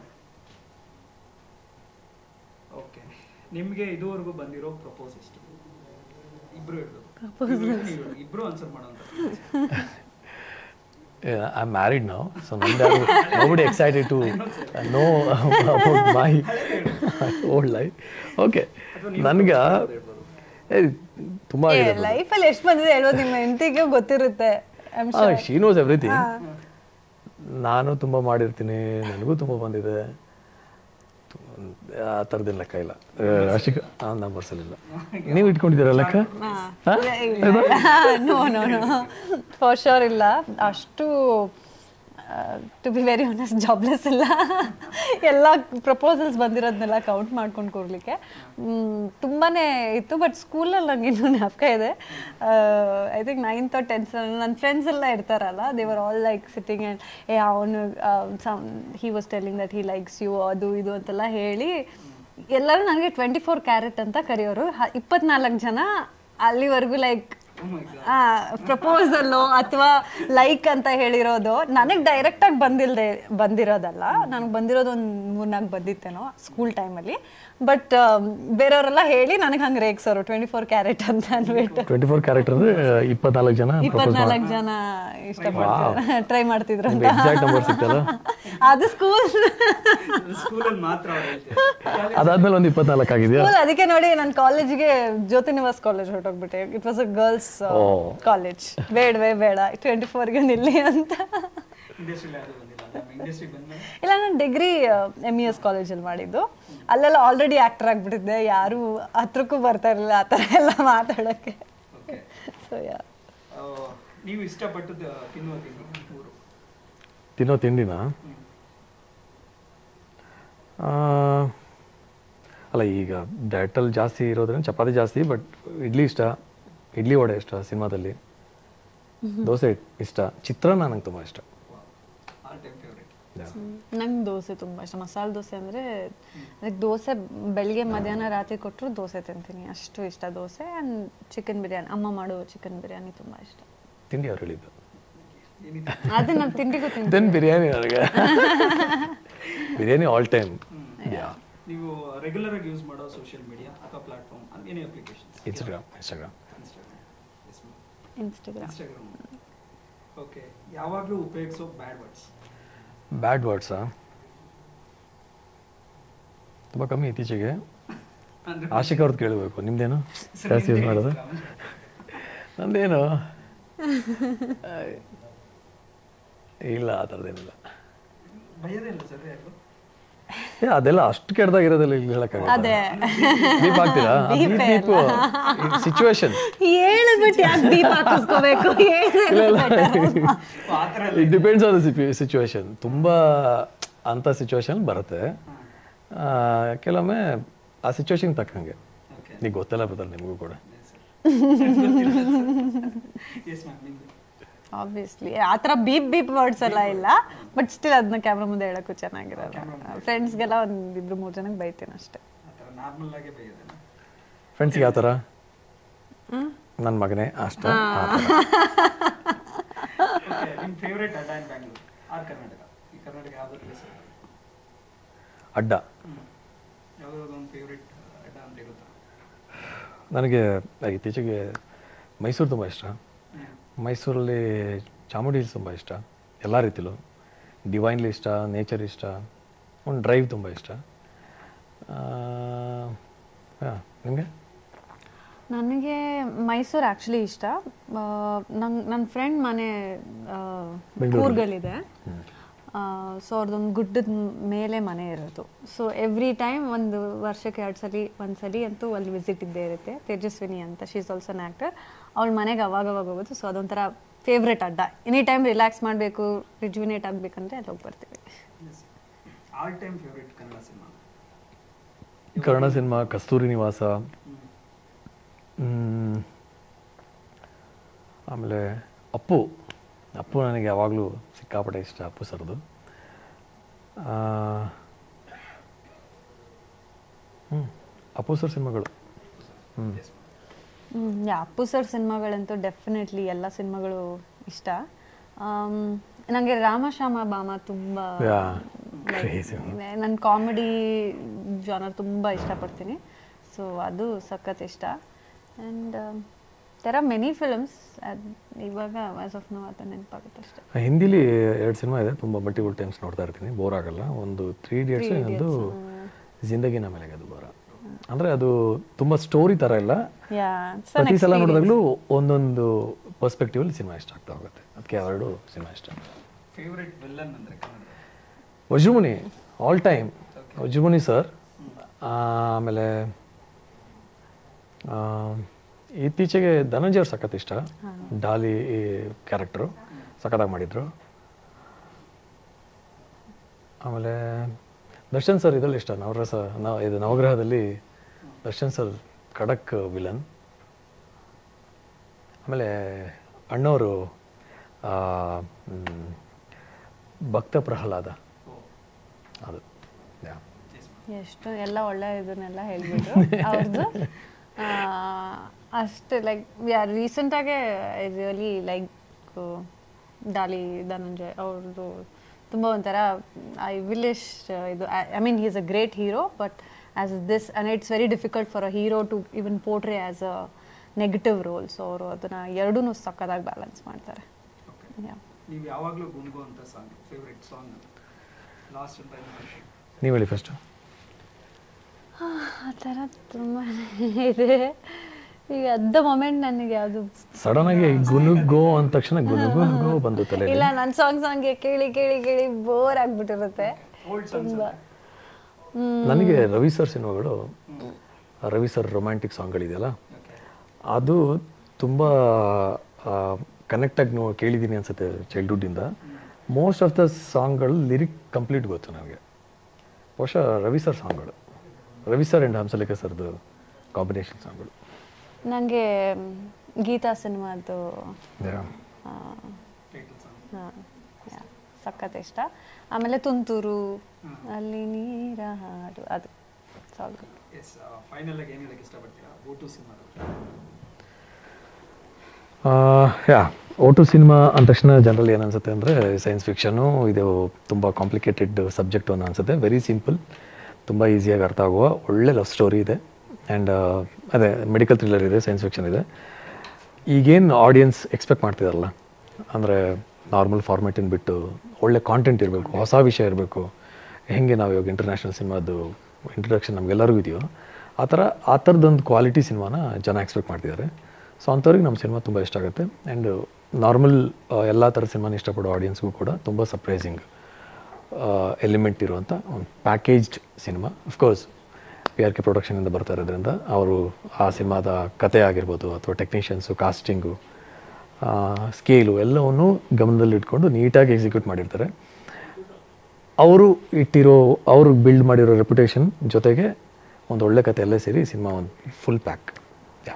ಓಕೆ ನಿಮಗೆ ಇದುವರೆಗೂ ಬಂದಿರೋ ಪ್ರಪೋಸ್ ಎಷ್ಟು ಇಬ್ರು ಹಿಡಿದು ಇಬ್ರು ಆನ್ಸರ್ ಮಾಡೋಂಥ ಐ ಆಮ್ ಮ್ಯಾರಿಡ್ ನಾವು ಸೊ ನಂದು nobody excited to know about my old life okay ನನಗೆ ತುಂಬ ಲೈಫಲ್ಲಿ ಎಷ್ಟು ಬಂದಿದೆ ಹೇಳೋದು ನಿಮ್ಮ ಹೆಂಡತಿಗೆ ಗೊತ್ತಿರುತ್ತೆ ಶಿ ನೋಸ್ ಎವ್ರಿಥಿಂಗ್ ನಾನು ತುಂಬ ಮಾಡಿರ್ತೀನಿ ನನಗೂ ತುಂಬ ಬಂದಿದೆ ಆ ಥರದ್ದೇನು ಲೆಕ್ಕ ಇಲ್ಲ ಅಷ್ಟಕ್ಕೆ ಆ ನಂಬರ್ಸಲ್ಲಿಲ್ಲ ನೀವು ಇಟ್ಕೊಂಡಿದ್ದೀರಾ ಲೆಕ್ಕ no no no for sure ಇಲ್ಲ ಅಷ್ಟು to be very honest jobless ಇಲ್ಲ ಎಲ್ಲ ಪ್ರಪೋಸಲ್ಸ್ ಬಂದಿರೋದನ್ನೆಲ್ಲ ಕೌಂಟ್ ಮಾಡ್ಕೊಂಡು ಕೊಡ್ಲಿಕ್ಕೆ ತುಂಬಾ ಇತ್ತು ಬಟ್ ಸ್ಕೂಲಲ್ಲಿ ನಂಗೆ ಇನ್ನೂ ಜ್ಞಾಪಕ ಇದೆ ಐ ಥಿಂಕ್ ನೈನ್ತ್ ಟೆಂತ್ ನನ್ನ ಫ್ರೆಂಡ್ಸ್ ಎಲ್ಲ ಇರ್ತಾರಲ್ಲ they were all like sitting and ಏ ಅವನು some he was telling that he likes you ಅದು ಇದು ಅಂತೆಲ್ಲ ಹೇಳಿ ಎಲ್ಲರೂ ನನಗೆ ಟ್ವೆಂಟಿ ಫೋರ್ ಕ್ಯಾರೆಟ್ ಅಂತ ಕರೆಯೋರು ಹ- ಇಪ್ಪತ್ನಾಲ್ಕು ಜನ ಅಲ್ಲಿವರೆಗೂ ಲೈಕ್ ಪ್ರಪೋಸಲ್ಲು ಅಥವಾ ಲೈಕ್ ಅಂತ ಹೇಳಿರೋದು ನನಗೆ ಡೈರೆಕ್ಟಾಗಿ ಬಂದಿಲ್ಲದೆ ಬಂದಿರೋದಲ್ಲ ನನಗೆ ಬಂದಿರೋದು ಒಂದು ಮೂರ್ನಾಲ್ಕು ಬಂದಿತ್ತೇನೋ ಸ್ಕೂಲ್ ಟೈಮಲ್ಲಿ ಬಟ್ ಬೇರೆಯವರೆಲ್ಲ ಹೇಳಿ ನನಗೆ ಹಂಗೆ ರೇಗ್ಸೋರು ಟ್ವೆಂಟಿ ಫೋರ್ ಕ್ಯಾರೆಟ್ ಅಂತ ಅಂದ್ಬಿಟ್ಟು ಟ್ವೆಂಟಿ ಫೋರ್ ಕ್ಯಾರೆಕ್ಟರ್ ಅಂದರೆ ಇಪ್ಪತ್ನಾಲ್ಕು ಜನ ಪ್ರಪೋಸ್ ಇಪ್ಪತ್ನಾಲ್ಕು ಜನ ಇಷ್ಟಪಡ್ತಾರೆ ಟ್ರೈ ಮಾಡ್ತಿದ್ರು ಅಂತ ಎಕ್ಸಾಕ್ಟ್ ನಂಬರ್ ಸಿಕ್ತಲ್ಲ ಅದು ಸ್ಕೂಲ್ ಸ್ಕೂಲಲ್ಲಿ ಮಾತ್ರ ಅವ್ರು ಹೇಳ್ತಾರೆ ಅದಾದ್ಮೇಲೆ ಒಂದು ಇಪ್ಪತ್ನಾಲ್ಕು ಆಗಿದೆಯಾ ಸ್ಕೂಲ್ ಅದಕ್ಕೆ ನೋಡಿ ನಾನು ಕಾಲೇಜಿಗೆ ಜ್ಯೋತಿ ನಿವಾಸ್ ಕಾಲೇಜ್ ಹೊರಟೋಗ್ಬಿಟ್ಟೆ it was a girls college ಬೇಡವೇ ಬೇಡ ಟ್ವೆಂಟಿ ಫೋರ್ಗೆ ನಿಲ್ಲಿ ಅಂತ ಇಂಡಸ್ಟ್ರಿಲಿ ಅದು ಬಂದಿಲ್ಲ ಇಂಡಸ್ಟ್ರಿ ಬಂದ್ಮೇಲೆ ಇಲ್ಲ ನಾನು ಡಿಗ್ರಿ ಎಮ್ ಇ ಎಸ್ ಕಾಲೇಜಲ್ಲಿ ಮಾಡಿದ್ದು ಅಲ್ಲೆಲ್ಲ ಆಲ್ರೆಡಿ ಆ್ಯಕ್ಟರ್ ಆಗಿಬಿಟ್ಟಿದ್ದೆ ಯಾರು ಹತ್ರಕ್ಕೂ ಬರ್ತಾ ಇರಲಿಲ್ಲ ಆ ಥರ ಎಲ್ಲ ಮಾತಾಡೋಕ್ಕೆ ಓಕೆ ಸೊ ಯಾ ನೀವು ಇಷ್ಟಪಟ್ಟದ್ದು ತಿನ್ನುವ ತಿಂಡಿ ಊರು ತಿನ್ನೋ ತಿಂಡಿನ ಆ, ಅಲ್ಲ ಈಗ ಡಯಟಲ್ಲಿ ಜಾಸ್ತಿ ಇರೋದ್ರಿಂದ ಚಪಾತಿ ಜಾಸ್ತಿ ಬಟ್ ಇಡ್ಲಿ ಇಷ್ಟ ಇಡ್ಲಿ ವಡೆ ಇಷ್ಟ ಸಿನಿಮಾದಲ್ಲಿ ದೋಸೆ ಇಷ್ಟ ಚಿತ್ರಾನ್ನ ನಂಗೆ ತುಂಬ ಇಷ್ಟ ಆಲ್ ಟೈಮ್ ಫೇವ್ರೇಟ್ Yeah. ನಂಗೆ ದೋಸೆ ತುಂಬ ಇಷ್ಟ ಮಸಾಲೆ ದೋಸೆ ಅಂದರೆ ಅದಕ್ಕೆ ದೋಸೆ ಬೆಳಿಗ್ಗೆ ಮಧ್ಯಾಹ್ನ ರಾತ್ರಿ ಕೊಟ್ಟರು ದೋಸೆ ತಿಂತೀನಿ ಅಷ್ಟು ಇಷ್ಟ ದೋಸೆ ಆ್ಯಂಡ್ ಚಿಕನ್ ಬಿರಿಯಾನಿ ಅಮ್ಮ ಮಾಡೋ ಚಿಕನ್ ಬಿರಿಯಾನಿ ತುಂಬ ಇಷ್ಟ ತಿಂಡಿ ಅವ್ರು ಹೇಳಿದ್ದು ಏನಿದೆ ಅದು ನಾನು ತಿಂಡಿಗೂ ತಿಂತೀನಿ ದೆನ್ ಬಿರಿಯಾನಿ ನನಗೆ ಬಿರಿಯಾನಿ ಆಲ್ ಟೈಮ್ ಯಾ ನೀವು ರೆಗ್ಯುಲರ್ ಆಗಿ ಯೂಸ್ ಮಾಡೋ ಸೋಷಿಯಲ್ ಮೀಡಿಯಾ ಅಥವಾ platform any applications Instagram Instagram Instagram yes Instagram Instagram okay ಯಾವಾಗಲೂ ಉಪಯೋಗಿಸೋ ಬ್ಯಾಡ್ ವರ್ಡ್ಸ್ ಬ್ಯಾಡ್ ವರ್ಡ್ಸಾ ತುಂಬ ಕಮ್ಮಿ ಇತ್ತೀಚೆಗೆ ಆಶಿಕ್ ಅವ್ರದ್ದು ಕೇಳಬೇಕು ನಿಮ್ದೇನು ಜಾಸ್ತಿ ಯೂಸ್ ಮಾಡೋದು ನಂದೇನು ಇಲ್ಲ ಆ ಥರದ್ದೇನಿಲ್ಲ ಭಯದೇ ಇಲ್ಲ ಸರ್ ಯಾರು ಏ ಅದೆಲ್ಲ ಅಷ್ಟು ಕೆಡ್ದಾಗಿರೋದಿಲ್ಲ ಇಲ್ಲಿ ಹೇಳಕ್ಕಾಗಲ್ಲ ಅದೇ ಬೀಪ್ ಆಗ್ತೀರಾ ಬೀಪ್ ಸಿಚುವೇಶನ್ ಹೇಳಿದ್ಬಿಟ್ಟು ಯಾಕೆ ದೀಪ ಹಾಕಿಸ್ಕೋಬೇಕು ಆ ಥರ it depends on the situation ತುಂಬ ಅಂಥ ಸಿಚುವೇಶನ್ ಬರುತ್ತೆ ಆ, ಕೆಲವೊಮ್ಮೆ ಆ ಸಿಚುವೇಶನ್ ತಕ್ಕಂಗೆ ಓಕೆ ಈಗ ಗೊತ್ತಲ್ಲ ಬರ್ತಲ್ಲ ನಿಮಗೂ ಕೂಡ ಎಸ್ ಮ್ಯಾಮ್ ನಿಮ್ದು ಆಬ್ವಿಯಸ್ಲಿ ಆ ಥರ ಬೀಪ್ ಬೀಪ್ ವರ್ಡ್ಸ್ ಎಲ್ಲ ಇಲ್ಲ ಬಟ್ ಸ್ಟಿಲ್ ಅದನ್ನ ಕ್ಯಾಮ್ರಾ ಮುಂದೆ ಹೇಳೋಕ್ಕೂ ಚೆನ್ನಾಗಿರೋದು ಫ್ರೆಂಡ್ಸ್ಗೆಲ್ಲ ಒಂದು ಇಬ್ರು ಮೂರು ಜನಕ್ಕೆ ಬೈತೀನಿ ಅಷ್ಟೇ ಆ ಥರ ನಾರ್ಮಲ್ ಆಗೇ ಬೈಯೋದೇನಾ ಫ್ರೆಂಡ್ಸ್ಗೆ ಯಾವ ಥರ ನನ್ನ ಮಗನೇ ಅಷ್ಟೇ ಆ ಥರ. ಓಕೆ ನಿಮ್ಮ ಫೇವ್ರೇಟ್ ಅಡ್ಡ ಇನ್ ಬ್ಯಾಂಗ್ಳೂರ್ ಆರ್ ಕರ್ನಾಟಕ ಈ ಕರ್ನಾಟಕ ಯಾವ್ದು ಪ್ಲೇಸ್ ಅಡ್ಡ ಯಾವುದಾದ್ರು ಒಂದು ಫೇವ್ರೇಟ್ ಅಡ್ಡ ಅಂತ ಇರುತ್ತಾ ನನಗೆ ಇತ್ತೀಚೆಗೆ ಮೈಸೂರು ತುಂಬ ಇಷ್ಟ ಹ್ಮ್. ಮೈಸೂರಲ್ಲಿ ಚಾಮುಂಡಿ ಹಿಲ್ಸ್ ತುಂಬ ಇಷ್ಟ ಎಲ್ಲ ರೀತಿಲೂ ಡಿವೈನ್ಲಿ ಇಷ್ಟ ನೇಚರ್ ಇಷ್ಟ ಒಂದು ಡ್ರೈವ್ ತುಂಬ ಇಷ್ಟ ಹಾಂ ನಿಮಗೆ ನನಗೆ ಮೈಸೂರು ಆ್ಯಕ್ಚುಲಿ ಇಷ್ಟ ನಂಗೆ ನನ್ನ ಫ್ರೆಂಡ್ ಮನೆ ಆ, ಕೂರ್ಗಲ್ಲಿದೆ ಸೊ ಅವ್ರದ್ದೊಂದು ಗುಡ್ಡದ ಮೇಲೆ ಮನೆ ಇರೋದು ಸೊ ಎವ್ರಿ ಟೈಮ್ ಒಂದು ವರ್ಷಕ್ಕೆ ಎರಡು ಸಲ ಒಂದು ಸಲ ಅಂತೂ ಅಲ್ಲಿ ವಿಸಿಟ್ ಇದ್ದೇ ಇರುತ್ತೆ ತೇಜಸ್ವಿನಿ ಅಂತ ಶೀಸ್ ಆಲ್ಸೋ ಆನ್ ಆ್ಯಕ್ಟರ್ ಅವಳ ಮನೆಗೆ ಅವಾಗ ಅವಾಗ ಹೋಗೋದು ಸೊ ಅದೊಂಥರ ಫೇವ್ರೆಟ್ ಅಡ್ಡ ಎನಿ ಟೈಮ್ ರಿಲ್ಯಾಕ್ಸ್ ಮಾಡಬೇಕು ರಿಜುವಿನೇಟ್ ಆಗಬೇಕಂದ್ರೆ ಅಲ್ಲಿ ಹೋಗಿ ಬರ್ತೀವಿ all time favourite Kannada cinema Kannada cinema Kasturi Nivasa ಮ್, ಆಮೇಲೆ ಅಪ್ಪು ಅಪ್ಪು ನನಗೆ ಯಾವಾಗಲೂ ಸಿಕ್ಕಾಪಟ್ಟೆ ಇಷ್ಟ ಅಪ್ಪು ಸರ್ದು ಆ, ಹ್ಮ್, ಅಪ್ಪು ಸರ್ ಸಿನಿಮಾಗಳು ಹ್ಞೂ ಹ್ಮ್, ಯಾ ಅಪ್ಪು ಸರ್ ಸಿನಿಮಾಗಳಂತೂ ಡೆಫಿನೆಟ್ಲಿ ಎಲ್ಲ ಸಿನಿಮಾಗಳು ಇಷ್ಟ ನನಗೆ ರಾಮಶ್ಯಾಮ ಬಾಮ ತುಂಬ Yeah, crazy. ನನ್ನ ಕಾಮಿಡಿ ಜಾನರ್ ತುಂಬ ಇಷ್ಟಪಡ್ತೀನಿ ಸೊ ಅದು ಸಖತ್ ಇಷ್ಟ and there are many films ಇವಾಗ ಆಸ್ ಆಫ್ ನೋ ಅದು ನೆನಪಾಗುತ್ತೆ ಅಷ್ಟೇ ಹಿಂದಿಲಿ ಎರಡು ಸಿನಿಮಾ ಇದೆ ತುಂಬ ಮಲ್ಟಿಪಲ್ ಟೈಮ್ಸ್ ನೋಡ್ತಾ ಇರ್ತೀನಿ ಬೋರ್ ಆಗಲ್ಲ ಒಂದು ತ್ರೀ ಇಡಿಯಟ್ಸ್ ಇನ್ನೊಂದು ಜಿಂದಗಿನ ಮೇಲೆ ಅದು ಬೋರ ಅಂದರೆ ಅದು ತುಂಬ ಸ್ಟೋರಿ ಥರ ಇಲ್ಲ ಯಾ ಪ್ರತಿ ಸಲ ನೋಡಿದಾಗಲೂ ಒಂದೊಂದು ಪರ್ಸ್ಪೆಕ್ಟಿವ್ ಅಲ್ಲಿ ಸಿನಿಮಾ ಇಷ್ಟ ಆಗ್ತಾ ಹೋಗುತ್ತೆ ಅದಕ್ಕೆ ಎರಡು ಸಿನಿಮಾ ಇಷ್ಟ ಫೇವ್ರೇಟ್ ವಿಲ್ಲನ್ ಅಂದ್ರೆ Kannada Vajramuni all time Vajramuni sir ಆಮೇಲೆ ಆ, ಇತ್ತೀಚೆಗೆ ಧನಂಜಯ ಅವ್ರು ಸಖತ್ ಇಷ್ಟ ಡಾಲಿ ಕ್ಯಾರೆಕ್ಟರು ಸಖತ್ತಾಗಿ ಮಾಡಿದ್ರು ಆಮೇಲೆ ದರ್ಶನ್ ಸರ್ ಇದರಲ್ಲಿ ಇಷ್ಟ ನವರಸ ನವ ಇದು ನವಗ್ರಹದಲ್ಲಿ ದರ್ಶನ್ ಸರ್ ಖಡಕ್ ವಿಲನ್ ಆಮೇಲೆ ಅಣ್ಣವರು ಆ, ಮ್, ಭಕ್ತ ಪ್ರಹ್ಲಾದ ಅದು ಯಾ ಎಷ್ಟು ಎಲ್ಲ ಒಳ್ಳೆ ಇದನ್ನೆಲ್ಲ ಹೇಳ್ಬಿಟ್ಟು ಅವ್ರದ್ದು ಅಷ್ಟೇ ಲೈಕ್ ರೀಸೆಂಟಾಗೆ I really like Dolly Dhananjay ಅವ್ರದ್ದು ತುಂಬ ಒಂಥರ ಐ ವಿಲಿಶ್ ಇದು I mean he is a great hero but as this and it's very difficult for a hero to even portray as a negative role so ಅವರು ಅದನ್ನು ಎರಡೂ ಸಕ್ಕದಾಗಿ ಬ್ಯಾಲೆನ್ಸ್ ಮಾಡ್ತಾರೆ Yeah. ನೀವು ಯಾವಾಗಲೂ ಗುನ್ಗುವಂಥ ಸಾಂಗ್ ಫೇವ್ರೇಟ್ ಸಾಂಗ್ ಲಾಸ್ಟ್ ಅಂತ ನೀವು ಹೇಳಿ ಫಸ್ಟು ಆ ಥರ ತುಂಬ ಇದೆ ಈಗ ಅಟ್ ದ ಮೊಮೆಂಟ್ ನನಗೆ ಯಾವುದು ಸಡನ್ ಆಗಿ ಗುನುಗೋ ಅಂದ ತಕ್ಷಣ ಗುನುಗುನುಗೋ ಬಂದು ತಲೆ ಇಲ್ಲ ನನ್ನ ಸಾಂಗ್ ಸಾಂಗ್ಗೆ ಕೇಳಿ ಕೇಳಿ ಕೇಳಿ ಬೋರ್ ಆಗ್ಬಿಟ್ಟಿರುತ್ತೆ ತುಂಬ ನನಗೆ ರವಿ ಸರ್ ಸಿನಿಮಾಗಳು ರವಿ ಸರ್ ರೊಮ್ಯಾಂಟಿಕ್ ಸಾಂಗ್ಗಳಿದೆಯಲ್ಲ ಅದು ತುಂಬ ಕನೆಕ್ಟಾಗಿ ನೋ ಕೇಳಿದ್ದೀನಿ ಅನ್ಸುತ್ತೆ ಚೈಲ್ಡ್ಹುಡ್ಡಿಂದ ಮೋಸ್ಟ್ ಆಫ್ ದ ಸಾಂಗ್ಗಳು ಲಿರಿಕ್ ಕಂಪ್ಲೀಟ್ ಗೊತ್ತು ನನಗೆ ಬಹುಶಃ ರವಿ ಸರ್ ಸಾಂಗ್ಗಳು ರವಿ ಸರ್ ಆ್ಯಂಡ್ ಹಂಸಲೇಖ ಸರ್ದು ಕಾಂಬಿನೇಷನ್ ಸಾಂಗ್ಗಳು ನನಗೆ ಗೀತಾ ಸಿನಿಮಾದು Yeah. ಟೈಟಲ್ ಸಾಂಗ್ ಹಾಂ ಸಖತ್ ಇಷ್ಟ ಆಮೇಲೆ ತುಂತುರು ಅಲ್ಲಿ ನೀರ ಹಾಡು ಅದು ಸಾಂಗ್ ಎಸ್ ಫೈನಲ್ ಆಗಿ ಏನು ಹೇಳಕ್ಕೆ ಇಷ್ಟಪಡ್ತೀರಾ ಓ ಟು ಸಿನಿಮಾದ ಯಾ ಓಟು ಸಿನಿಮಾ ಅಂದ ತಕ್ಷಣ ಜನರಲ್ ಏನು ಅನ್ಸುತ್ತೆ ಅಂದರೆ ಸೈನ್ಸ್ ಫಿಕ್ಷನು ಇದು ತುಂಬ ಕಾಂಪ್ಲಿಕೇಟೆಡ್ ಸಬ್ಜೆಕ್ಟ್ ಅನ್ನೋ ಅನ್ಸುತ್ತೆ ವೆರಿ ಸಿಂಪಲ್ ತುಂಬ ಈಸಿಯಾಗಿ ಅರ್ಥ ಆಗುವ ಒಳ್ಳೆ ಲವ್ ಸ್ಟೋರಿ ಇದೆ ಆ್ಯಂಡ್ ಅದೇ ಮೆಡಿಕಲ್ ಥ್ರಿಲ್ಲರ್ ಇದೆ ಸೈನ್ಸ್ ಫಿಕ್ಷನ್ ಇದೆ ಈಗೇನು ಆಡಿಯನ್ಸ್ ಎಕ್ಸ್ಪೆಕ್ಟ್ ಮಾಡ್ತಿದಾರಲ್ಲ ಅಂದರೆ ನಾರ್ಮಲ್ ಫಾರ್ಮೇಟನ್ನು ಬಿಟ್ಟು ಒಳ್ಳೆ ಕಾಂಟೆಂಟ್ ಇರಬೇಕು ಹೊಸ ವಿಷಯ ಇರಬೇಕು ಹೆಂಗೆ ನಾವು ಇವಾಗ ಇಂಟರ್ನ್ಯಾಷನಲ್ ಸಿನಿಮಾದು ಇಂಟ್ರಡಕ್ಷನ್ ನಮಗೆಲ್ಲರಿಗೂ ಇದೆಯೋ ಆ ಥರ ಆ ಥರದೊಂದು ಕ್ವಾಲಿಟಿ ಸಿನಿಮಾನ ಜನ ಎಕ್ಸ್ಪೆಕ್ಟ್ ಮಾಡ್ತಿದ್ದಾರೆ ಸೊ ಅಂಥವ್ರಿಗೆ ನಮ್ಮ ಸಿನಿಮಾ ತುಂಬ ಇಷ್ಟ ಆಗುತ್ತೆ ಆ್ಯಂಡ್ ನಾರ್ಮಲ್ ಎಲ್ಲ ಥರ ಸಿನಿಮಾನ ಇಷ್ಟಪಡೋ ಆಡಿಯನ್ಸ್ಗೂ ಕೂಡ ತುಂಬ ಸರ್ಪ್ರೈಸಿಂಗ್ ಎಲಿಮೆಂಟ್ ಇರುವಂಥ ಒಂದು packaged cinema of course P R K ಪ್ರೊಡಕ್ಷನಿಂದ ಬರ್ತಾ ಇರೋದ್ರಿಂದ ಅವರು ಆ ಸಿನಿಮಾದ ಕತೆ ಆಗಿರ್ಬೋದು ಅಥವಾ ಟೆಕ್ನಿಷಿಯನ್ಸು ಕಾಸ್ಟಿಂಗು ಸ್ಕೇಲು ಎಲ್ಲವನ್ನು ಗಮನದಲ್ಲಿ ಇಟ್ಕೊಂಡು ನೀಟಾಗಿ ಎಕ್ಸಿಕ್ಯೂಟ್ ಮಾಡಿರ್ತಾರೆ ಅವರು ಇಟ್ಟಿರೋ ಅವರು ಬಿಲ್ಡ್ ಮಾಡಿರೋ ರೆಪ್ಯುಟೇಷನ್ ಜೊತೆಗೆ ಒಂದು ಒಳ್ಳೆ ಕತೆ ಎಲ್ಲ ಸೇರಿ ಸಿನಿಮಾ ಒಂದು full pack yeah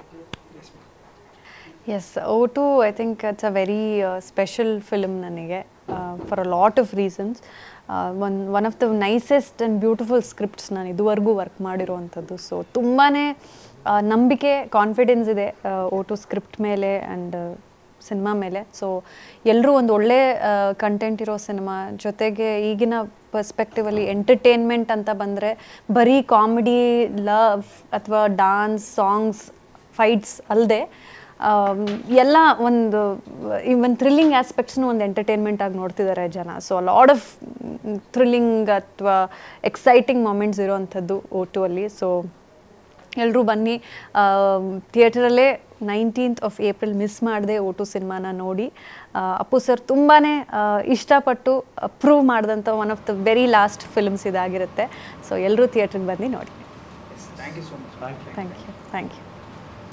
yes O two I think it's a very special film ನನಗೆ for a lot of reasons one one of the nicest and beautiful scripts ನಾನು ಇದುವರೆಗೂ ವರ್ಕ್ ಮಾಡಿರುವಂಥದ್ದು ಸೊ ತುಂಬಾ ನಂಬಿಕೆ ಕಾನ್ಫಿಡೆನ್ಸ್ ಇದೆ ಓ ಟು ಸ್ಕ್ರಿಪ್ಟ್ ಮೇಲೆ and cinema ಮೇಲೆ so ಎಲ್ಲರೂ ಒಂದು ಒಳ್ಳೆ ಕಂಟೆಂಟ್ ಇರೋ ಸಿನಿಮಾ ಜೊತೆಗೆ ಈಗಿನ ಪರ್ಸ್ಪೆಕ್ಟಿವಲ್ಲಿ ಎಂಟರ್ಟೈನ್ಮೆಂಟ್ ಅಂತ ಬಂದರೆ ಬರೀ ಕಾಮಿಡಿ ಲವ್ ಅಥವಾ ಡಾನ್ಸ್ ಸಾಂಗ್ಸ್ ಫೈಟ್ಸ್ ಅಲ್ಲದೆ ಎಲ್ಲ ಒಂದು ಇವನ್ ಥ್ರಿಲ್ಲಿಂಗ್ ಆಸ್ಪೆಕ್ಟ್ಸ್ನು ಒಂದು ಎಂಟರ್ಟೈನ್ಮೆಂಟ್ ಆಗಿ ನೋಡ್ತಿದ್ದಾರೆ ಜನ ಸೊ ಲಾಡ್ ಆಫ್ ಥ್ರಿಲ್ಲಿಂಗ್ ಅಥವಾ ಎಕ್ಸೈಟಿಂಗ್ ಮೊಮೆಂಟ್ಸ್ ಇರೋವಂಥದ್ದು ಓ ಟು ಅಲ್ಲಿ ಸೊ ಎಲ್ಲರೂ ಬನ್ನಿ ಥಿಯೇಟರಲ್ಲೇ ನೈನ್ಟೀನ್ತ್ ಆಫ್ ಏಪ್ರಿಲ್ ಮಿಸ್ ಮಾಡದೆ ಓ ಟು ಸಿನಿಮಾನ ನೋಡಿ ಆ, ಅಪ್ಪು ಸರ್ ತುಂಬಾ ಇಷ್ಟಪಟ್ಟು ಪ್ರೂವ್ ಮಾಡಿದಂಥ one of the very last films ಇದಾಗಿರುತ್ತೆ ಸೊ ಎಲ್ಲರೂ ಥಿಯೇಟ್ರಿಗೆ ಬಂದು ನೋಡಿ thank you so much thank you thank you